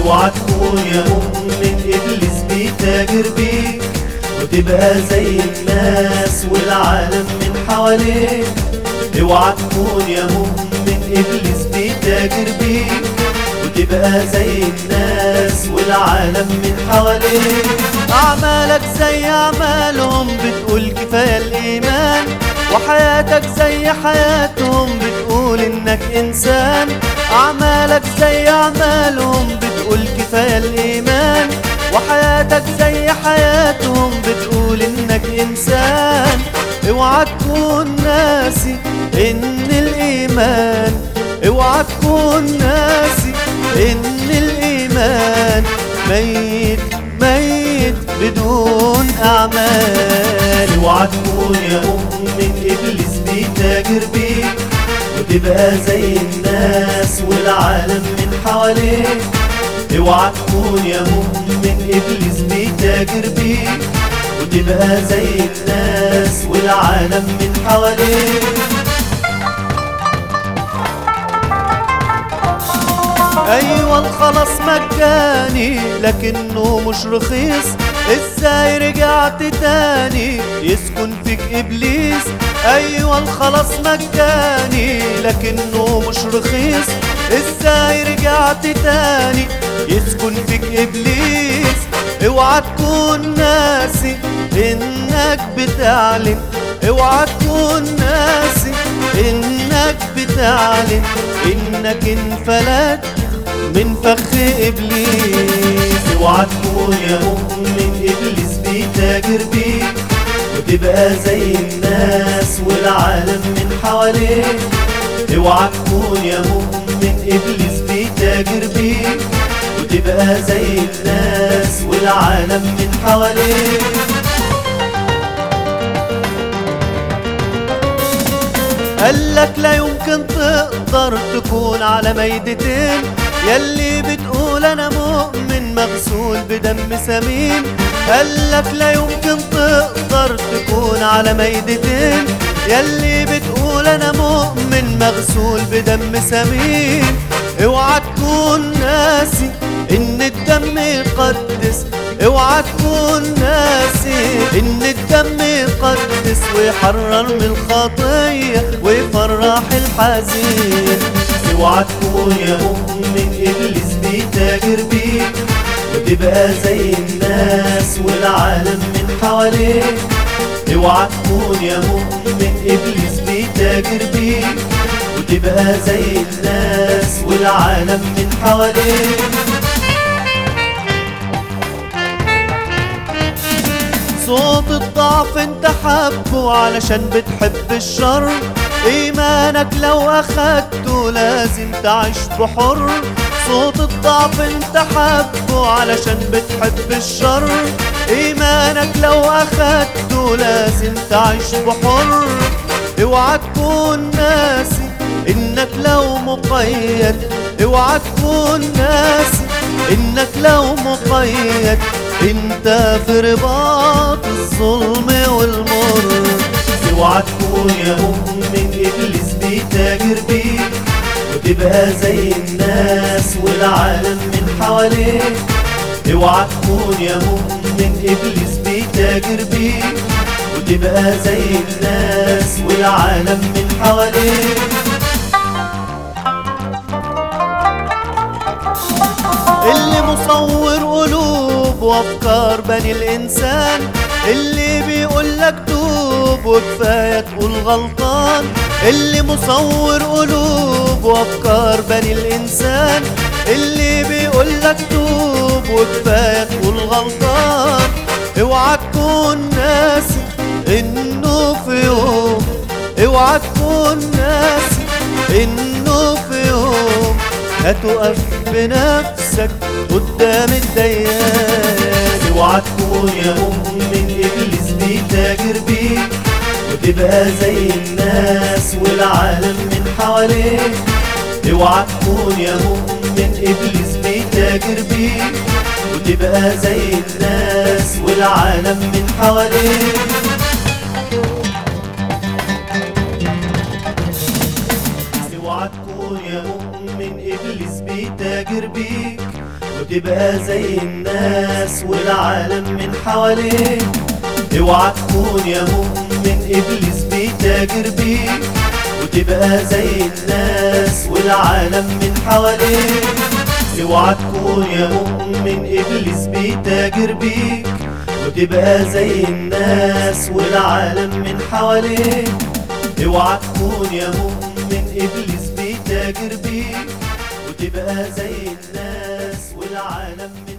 اوعى تكون يا مؤمن ابليس بيتاجر بيك وتبقى زي الناس والعالم من حواليك اوعى تكون يا مؤمن ابليس بيتاجر بيك وتبقى زي الناس والعالم من حواليك أعمالك زي أعمالهم بتقول كفاية الإيمان وحياتك زي حياتهم بتقول إنك إنسان أعمالك زي أعمالهم بتقول كفاية الإيمان وحياتك زي حياتهم بتقول إنك إنسان اوعى تكون ناسي إن الإيمان اوعى تكون ناسي إن الإيمان ميت ميت بدون أعمال اوعى تكون يا مؤمن ابليس بيتاجر بيك وتبقى زي الناس والعالم من حواليك اوعى تكون يا مؤمن ابليس بيتاجر بيك وتبقى زي الناس والعالم من حواليك أيوة الخلاص مجاني لكنه مش رخيص ازاي رجعت تاني يسكن فيك إبليس أيوة الخلاص مجاني لكنه مش رخيص ازاي رجعت تاني يسكن فيك إبليس اوعى تكون ناسي إنك بتعلن اوعى تكون ناسي إنك بتعلن إنك انفلت من فخ إبليس اوعى تكون يا مؤمن ابليس بيتاجر بيك وتبقى زي الناس والعالم من حواليك اوعى تكون يا مؤمن ابليس بيتاجر بيك وتبقى زي الناس والعالم من حواليك قالك لا يمكن تقدر تكون على ميدتين يلي بتقول انا مؤمن مغسول بدم سمين قالك لا يمكن تقدر تكون على ميدتين يلي بتقول انا مؤمن مغسول بدم سمين اوعى تكون ناسي ان الدم يقدس اوعى تكون ناسي ان الدم يقدس ويحرر من الخطيه ويفرح الحزين اوعى تكون يا مؤمن ابليس بيتاجر بيك وتبقى زي الناس والعالم من حواليك اوعى تكون يا مؤمن ابليس بيتاجر بيك وتبقى زي الناس والعالم من حواليك صوت الضعف انت حبه علشان بتحب الشر ايمانك لو اخدته لازم تعيش بحر صوت الضعف انت حبه علشان بتحب الشر ايمانك لو اخدته لازم تعيش بحر اوعى تكون ناسي انك لو مقيد اوعى تكون ناسي انك لو مقيد انت في رباط الظلم والمر اوعى تكون يا مؤمن ابليس بيتاجر بيك وتبقى زي الناس والعالم من حواليك اوعى تكون يا مؤمن ابليس بيتاجر بيك وتبقى زي الناس والعالم من حواليك اللي مصور قلوب وافكار بني الانسان اللي بيقول لك توب وكفايه تقول غلطان اللي مصور قلوب وافكار بني الانسان اللي بيقول لك توب وكفايه تقول غلطان اوعى تكون ناسي انه في يوم اوعى تكون ناسي انه في يوم هتقف بنفسك قدام الديان اوعى تكون يا مؤمن ابليس بيتاجر بيك وتبقى زي الناس والعالم من حواليك اوعى تكون يا مؤمن ابليس بيتاجر بيك وتبقى زي الناس والعالم من حواليك اوعى تكون يا مؤمن ابليس بيتاجر بيك وتبقى زي الناس والعالم من حواليك اوعى تكون يا مؤمن ابليس بيتاجر بيك وتبقى زي الناس والعالم من حواليك اوعى تكون يا مؤمن ابليس بيتاجر بيك وتبقى زي الناس والعالم من حواليك اوعى تكون يا مؤمن ابليس بيتاجر بيك وتبقى زي الناس والعالم من